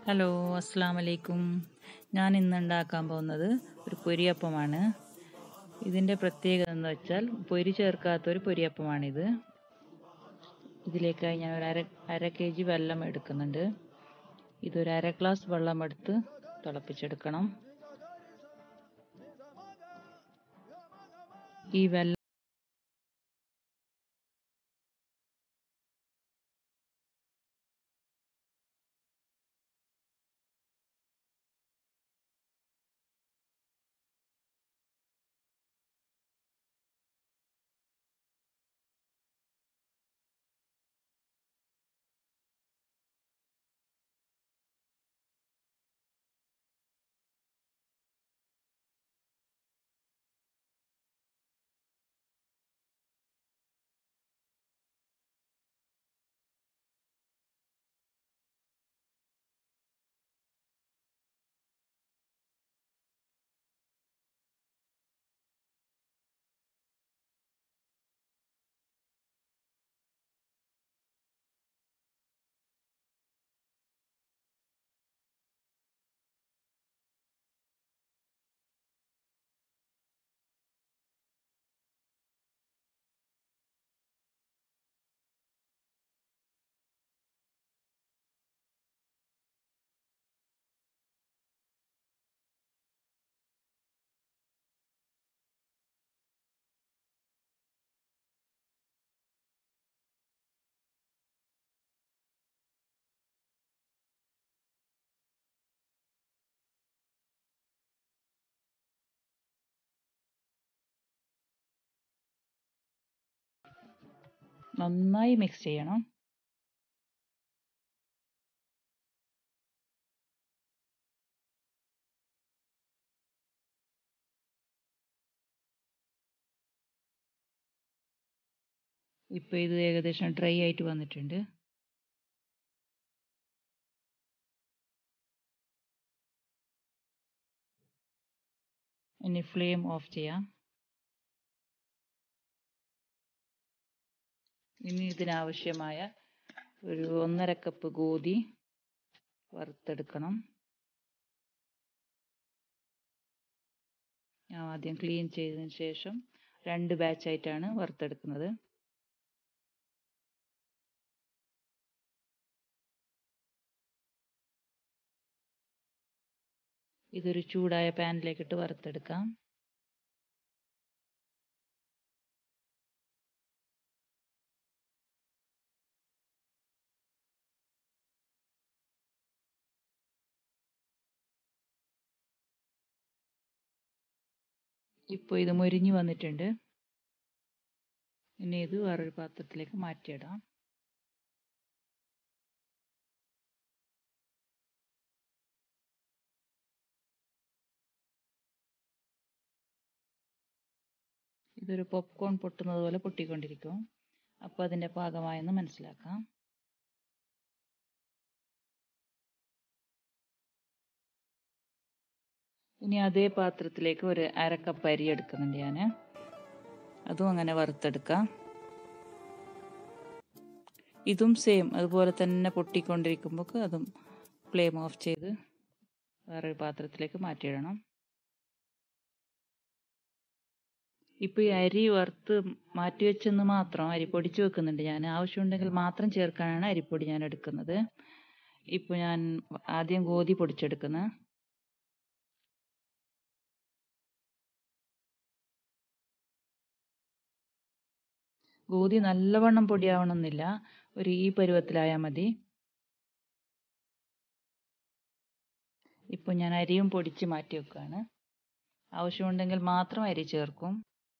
hello അസ്സാം വലൈക്കും ഞാൻ ഇന്ന് ഉണ്ടാക്കാൻ പോകുന്നത് ഒരു പൊരിയപ്പമാണ് ഇതിൻ്റെ പ്രത്യേകത എന്ന് വെച്ചാൽ പൊരി ചേർക്കാത്തൊരു പൊരിയപ്പമാണിത് ഇതിലേക്കായി ഞാൻ ഒരു അര അര കെ ജി വെള്ളം എടുക്കുന്നുണ്ട് ഇതൊരു അര ഗ്ലാസ് വെള്ളം എടുത്ത് തിളപ്പിച്ചെടുക്കണം ഈ വെള്ളം നന്നായി മിക്സ് ചെയ്യണം ഇപ്പോൾ ഇത് ഏകദേശം ഡ്രൈ ആയിട്ട് വന്നിട്ടുണ്ട് ഇനി ഫ്ലെയിം ഓഫ് ചെയ്യാം ഇനി ഇതിനാവശ്യമായ ഒരു ഒന്നര കപ്പ് ഗോധി വറുത്തെടുക്കണം ഞാൻ ആദ്യം ക്ലീൻ ചെയ്തതിന് ശേഷം രണ്ട് ബാച്ചായിട്ടാണ് വറുത്തെടുക്കുന്നത് ഇതൊരു ചൂടായ പാനിലേക്കിട്ട് വറുത്തെടുക്കാം ഇപ്പോൾ ഇത് മൊരിഞ്ഞു വന്നിട്ടുണ്ട് ഇനി ഇത് വേറൊരു പാത്രത്തിലേക്ക് മാറ്റിയിടാം ഇതൊരു പോപ്കോൺ പൊട്ടുന്നത് പോലെ പൊട്ടിക്കൊണ്ടിരിക്കും അപ്പോൾ അതിൻ്റെ പാകമായെന്ന് മനസ്സിലാക്കാം ഇനി അതേ പാത്രത്തിലേക്ക് ഒരു അര കപ്പ് അരി എടുക്കുന്നുണ്ട് ഞാൻ അതും അങ്ങനെ വറുത്തെടുക്കാം ഇതും സെയിം അതുപോലെ തന്നെ പൊട്ടിക്കൊണ്ടിരിക്കുമ്പോൾ അതും ഫ്ലെയിം ഓഫ് ചെയ്ത് വേറൊരു പാത്രത്തിലേക്ക് മാറ്റിയിടണം ഇപ്പോൾ ഈ അരി വറുത്ത് മാറ്റി വെച്ചെന്ന് മാത്രം അരി പൊടിച്ച് വെക്കുന്നുണ്ട് ഞാൻ ആവശ്യമുണ്ടെങ്കിൽ മാത്രം ചേർക്കാനാണ് അരിപ്പൊടി ഞാൻ എടുക്കുന്നത് ഇപ്പോൾ ഞാൻ ആദ്യം ഗോധി പൊടിച്ചെടുക്കുന്നത് ഗോധി നല്ലവണ്ണം പൊടിയാവണമെന്നില്ല ഒരു ഈ പരുവത്തിലായാൽ മതി ഇപ്പോൾ ഞാൻ അരിയും പൊടിച്ച് മാറ്റി വെക്കുകയാണ് ആവശ്യമുണ്ടെങ്കിൽ മാത്രം അരി ചേർക്കും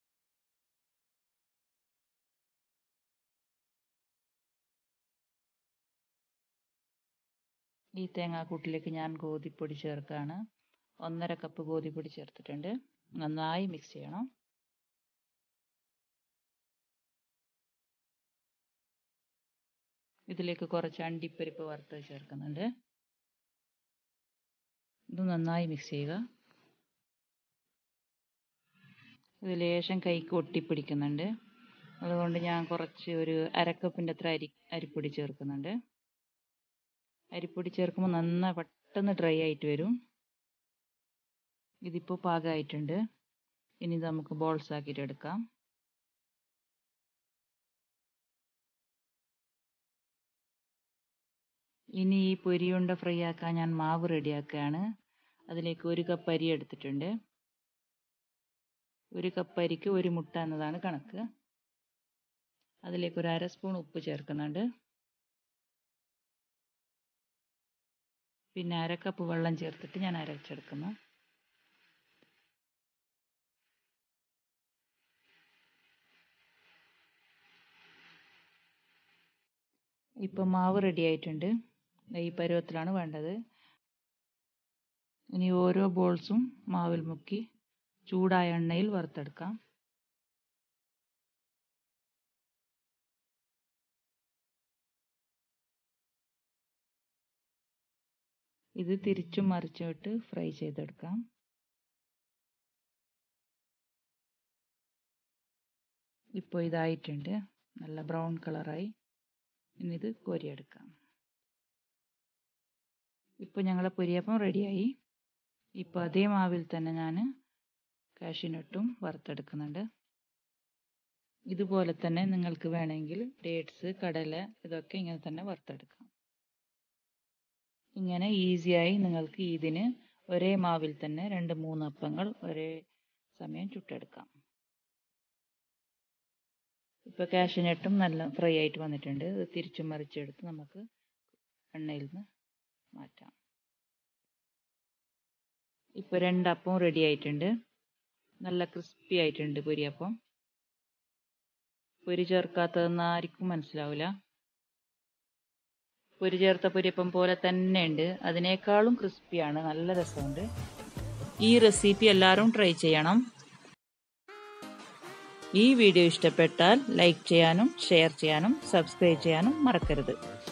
ഈ തേങ്ങാക്കൂട്ടിലേക്ക് ഞാൻ ഗോധിപ്പൊടി ചേർക്കുകയാണ് ഒന്നര കപ്പ് ഗോധിപ്പൊടി ചേർത്തിട്ടുണ്ട് നന്നായി മിക്സ് ചെയ്യണം ഇതിലേക്ക് കുറച്ച് അണ്ടിപ്പരിപ്പ് വറുത്ത് ചേർക്കുന്നുണ്ട് ഇത് നന്നായി മിക്സ് ചെയ്യുക ഇത് ലേശം കൈക്ക് ഒട്ടിപ്പിടിക്കുന്നുണ്ട് അതുകൊണ്ട് ഞാൻ കുറച്ച് ഒരു അരക്കപ്പിൻ്റെ അത്ര അരി അരിപ്പൊടി ചേർക്കുന്നുണ്ട് അരിപ്പൊടി ചേർക്കുമ്പോൾ നന്നായി പെട്ടെന്ന് ഡ്രൈ ആയിട്ട് വരും ഇതിപ്പോൾ പാകമായിട്ടുണ്ട് ഇനി ഇത് നമുക്ക് ബോൾസ് ആക്കിയിട്ട് എടുക്കാം ഇനി ഈ പൊരിയുണ്ട ഫ്രൈ ആക്കാൻ ഞാൻ മാവ് റെഡിയാക്കുകയാണ് അതിലേക്ക് ഒരു കപ്പ് അരി എടുത്തിട്ടുണ്ട് ഒരു കപ്പ് അരിക്ക് ഒരു മുട്ട എന്നതാണ് കണക്ക് അതിലേക്ക് ഒരു അര സ്പൂൺ ഉപ്പ് ചേർക്കുന്നുണ്ട് പിന്നെ അര കപ്പ് വെള്ളം ചേർത്തിട്ട് ഞാൻ അരച്ചെടുക്കുന്നു ഇപ്പം മാവ് റെഡി ആയിട്ടുണ്ട് ഈ പരുവത്തിലാണ് വേണ്ടത് ഇനി ഓരോ ബോൾസും മാവിൽ മുക്കി ചൂടായ എണ്ണയിൽ വറുത്തെടുക്കാം ഇത് തിരിച്ചും മറിച്ചും ഇട്ട് ഫ്രൈ ചെയ്തെടുക്കാം ഇപ്പോൾ ഇതായിട്ടുണ്ട് നല്ല ബ്രൗൺ കളറായി ഇനി ഇത് കോരിയെടുക്കാം ഇപ്പോൾ ഞങ്ങളെ പൊരിയപ്പം റെഡിയായി ഇപ്പോൾ അതേ മാവിൽ തന്നെ ഞാൻ കാഷ്യൂനട്ടും വറുത്തെടുക്കുന്നുണ്ട് ഇതുപോലെ തന്നെ നിങ്ങൾക്ക് വേണമെങ്കിൽ ഡേറ്റ്സ് കടല ഇതൊക്കെ ഇങ്ങനെ തന്നെ വറുത്തെടുക്കാം ഇങ്ങനെ ഈസിയായി നിങ്ങൾക്ക് ഇതിന് ഒരേ മാവിൽ തന്നെ രണ്ട് മൂന്ന് അപ്പങ്ങൾ ഒരേ സമയം ചുട്ടെടുക്കാം ഇപ്പോൾ കാഷ്യൂനട്ടും നല്ല ഫ്രൈ ആയിട്ട് വന്നിട്ടുണ്ട് ഇത് തിരിച്ചും മറിച്ചെടുത്ത് നമുക്ക് എണ്ണയിൽ നിന്ന് മാറ്റാം ഇപ്പോൾ രണ്ടപ്പവും റെഡി ആയിട്ടുണ്ട് നല്ല ക്രിസ്പി ആയിട്ടുണ്ട് പൊരിയപ്പം പൊരി ചേർക്കാത്തതെന്ന് ആർക്കും മനസ്സിലാവില്ല പൊരി ചേർത്ത പൊരിയപ്പം പോലെ തന്നെ ഉണ്ട് അതിനേക്കാളും ക്രിസ്പിയാണ് നല്ല രസമുണ്ട് ഈ റെസിപ്പി എല്ലാവരും ട്രൈ ചെയ്യണം ഈ വീഡിയോ ഇഷ്ടപ്പെട്ടാൽ ലൈക്ക് ചെയ്യാനും ഷെയർ ചെയ്യാനും സബ്സ്ക്രൈബ് ചെയ്യാനും മറക്കരുത്